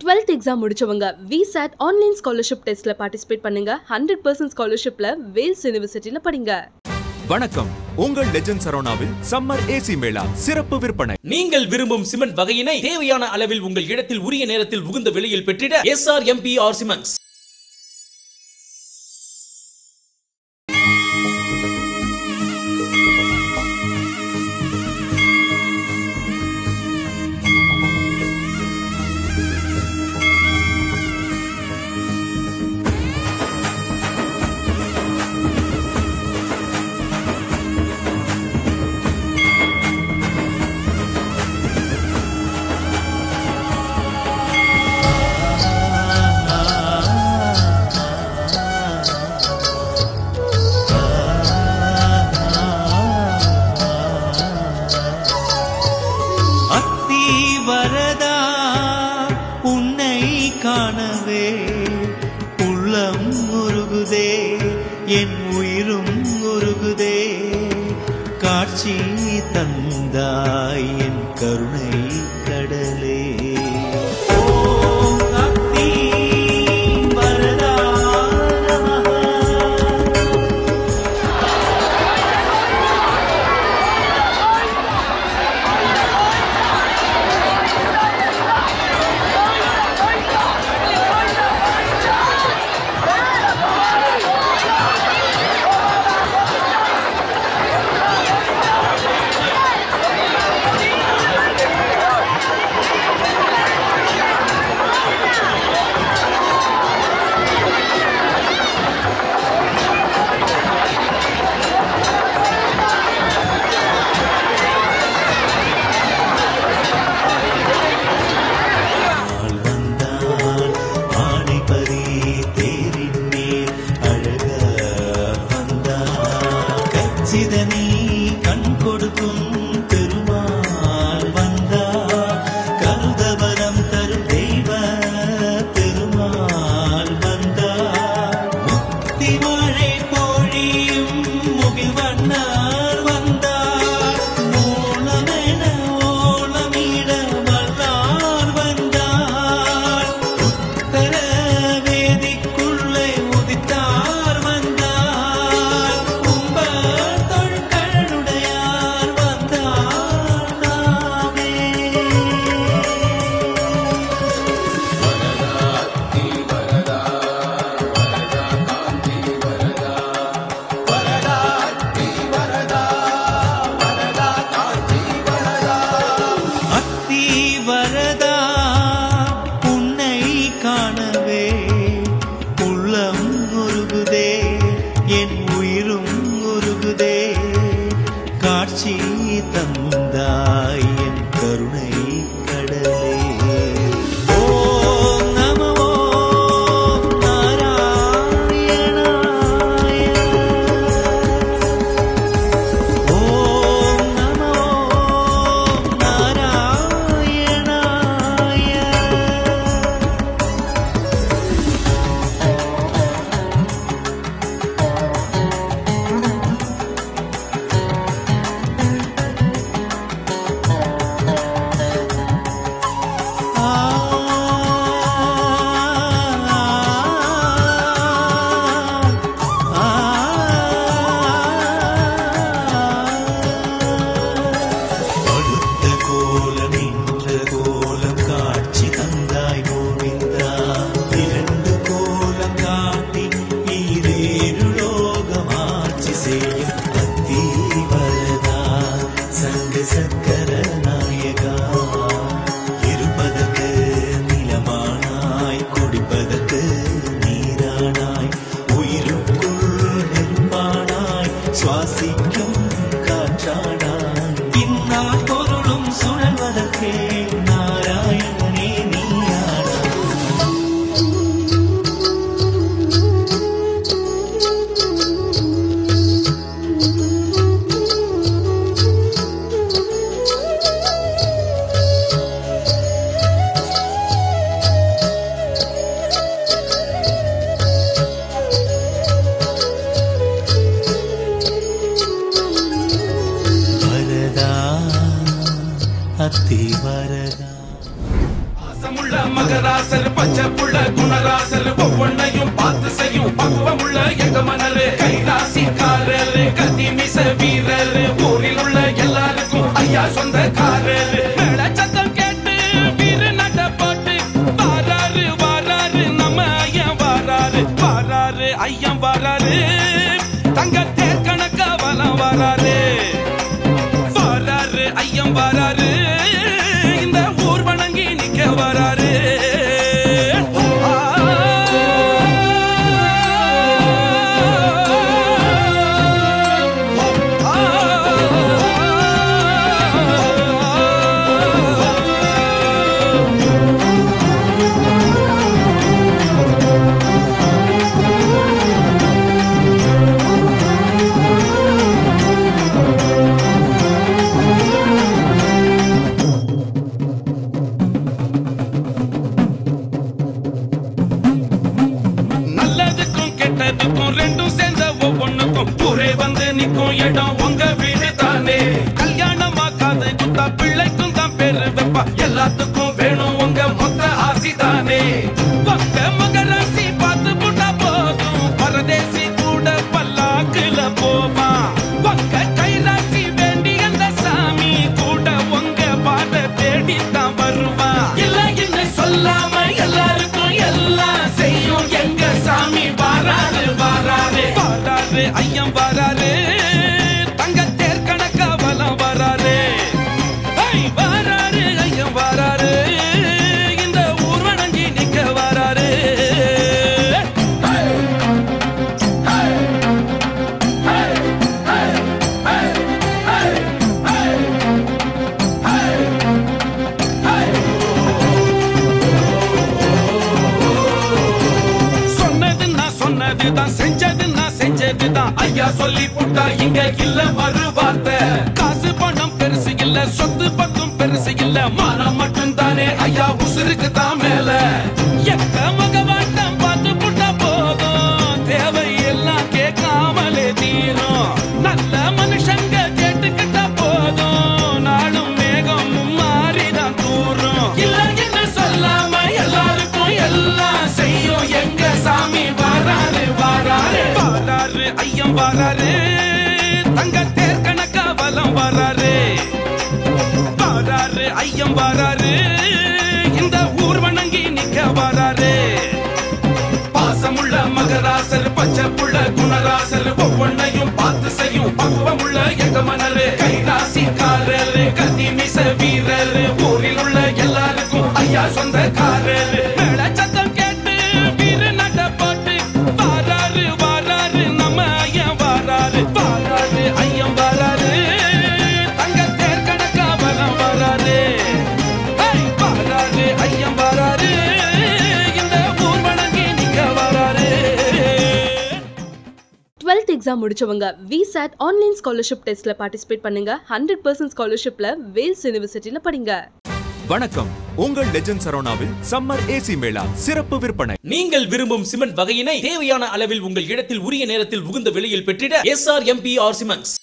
Twelfth exam முடிச்சவங்க VISAT online scholarship டெஸ்ட்ல participate பண்ணுங்க ஹண்ட்ரட் பர்சன்ட் ஸ்காலர்ஷிப்ல வேல்ஸ் யூனிவர்சிட்டியில படிங்க வணக்கம் உங்கள் லெஜண்ட் சரவணாவில் சம்மர் ஏசி மேளா சிறப்பு விற்பனை நீங்கள் விரும்பும் சிமெண்ட் வகையினை தேவையான அளவில் உங்கள் இடத்தில் உரிய நேரத்தில் உகுந்த விலையில் பெற்றிட S R M B R cements அத்தி வரதா உன்னை காணவே உள்ளம் உருகுதே என் உயிரும் உருகுதே காட்சி தந்தாய் என் கருணை கடலே ஓம் அத்தி வரதா நமः. Hey! மகராசர் பச்சை புள்ள குணராசர் ஒவ்வொன்னையும் பார்த்து செய்யும் பக்குவமுள்ள எங்க மணரு கைராசிக்காரர் கத்தி மிச வீரர் ஊரில் உள்ள எல்லாருக்கும் ஐயா சொந்தக்காரர் மேல சத்தம் கேட்டு வீர நட போட்டு வாராரு வாராரு நம்ம ஐயன் வாராரு வாராரு ஐயன் வாராரு தங்க தேர் கணக்கா வலம் வாராரு வாராரு ஐயம் வாராரு இந்த ஊர் வணங்கி நிக்க வராரு நல்லதுக்கும் கெட்டதுக்கும் ரெண்டும் சேர்ந்த ஒவ்வொன்னுக்கும் ஊரே வந்து நிக்கும் இடம் உங்க வீடு தானே கல்யாணமா காது குத்தா பிள்ளைக்கும் தான் பேரு வைப்பா எல்லாத்துக்கும் வேணும் உங்க மொத்த ஆசி தானே உங்க மகராசி பார்த்து புட்டா போதும் பரதேசி கூட பல்லாக்குல போமா உங்க கைராசி வேண்டி அந்த சாமி கூட உங்க பாத தேடி தான் வருவா இல்ல என்ன சொல்லாம எல்லாருக்கும் எல்லாம் செய்யும் எங்க சாமி வாராரு வாராரு வாராரு ஐயம் வாராரு தங்க தேர் கணக்கா வலம் வராரு ஐ, வாராரு ஐயம் வாராரு இந்த ஊர் வணங்கி நிக்க வராரு சொன்னது நான் சொன்னதுதான் செஞ்சது நான் செஞ்சதுதான் ஐயா சொல்லி புட்டா இங்க இல்ல மறு வார்த்தை காசு பணம் பெருசு இல்ல சொத்து பக்கம் பெருசு இல்ல மானம் மட்டும் தானே ஐயா உசுருக்கு தான் மேல எத்த மகவாட்டம் பார்த்து புட்டா போதும் தேவை எல்லாம் கேட்காமலே தீரும் நல்ல மனுஷங்க கேட்டுக்கிட்டா போதும் நாளும் மேகம் மாறிதான் தூரும் இல்ல என்ன சொல்லாம எல்லாருக்கும் எல்லாம் செய்யும் எங்க சாமி வாராரு வாராரு வாராரு ஐயம் வாராரு தங்க தேர் கணக்கா வலம் வராரு வாராரு ஐயம் வாராரு இந்த ஊர் வணங்கி நிக்க வராரு பாசமுள்ள மகராசர் பச்சை புள்ள குணராசர் ஒவ்வொன்னையும் பார்த்து செய்யும் பக்குவமுள்ள எங்க மணரு கைராசிக்காரர் கத்தி மிச வீரர் ஊரில் உள்ள எல்லாருக்கும் ஐயா சொந்தக்காரர் மேல சத்தம் கேட்டு வீர நட போட்டு வாராரு வாராரு நம்ம ஐயன் வாராரு வாராரு ஐயம் வாராரு தங்க தேர் கணக்கா வலம் வராரு ஐ, வாராரு ஐயம் வாராரு இந்த ஊர் வணங்கி நிக்க வராரு டுவெல்த் எக்ஸாம் முடிச்சவங்க விசாட் ஆன்லைன் ஸ்காலர்ஷிப் டெஸ்ட்ல பார்ட்டிசிபேட் பண்ணுங்க ஹண்ட்ரட் பர்சன்ட் ஸ்காலர்ஷிப்ல வேல்ஸ் யூனிவர்சிட்டியில படிங்க வணக்கம் உங்கள் லெஜண்ட் சரவணாவில் சம்மர் ஏசி மேளா சிறப்பு விற்பனை நீங்கள் விரும்பும் சிமெண்ட் வகையினை தேவையான அளவில் உங்கள் இடத்தில் உரிய நேரத்தில் உகுந்த விலையில் பெற்றிட S R M B R cements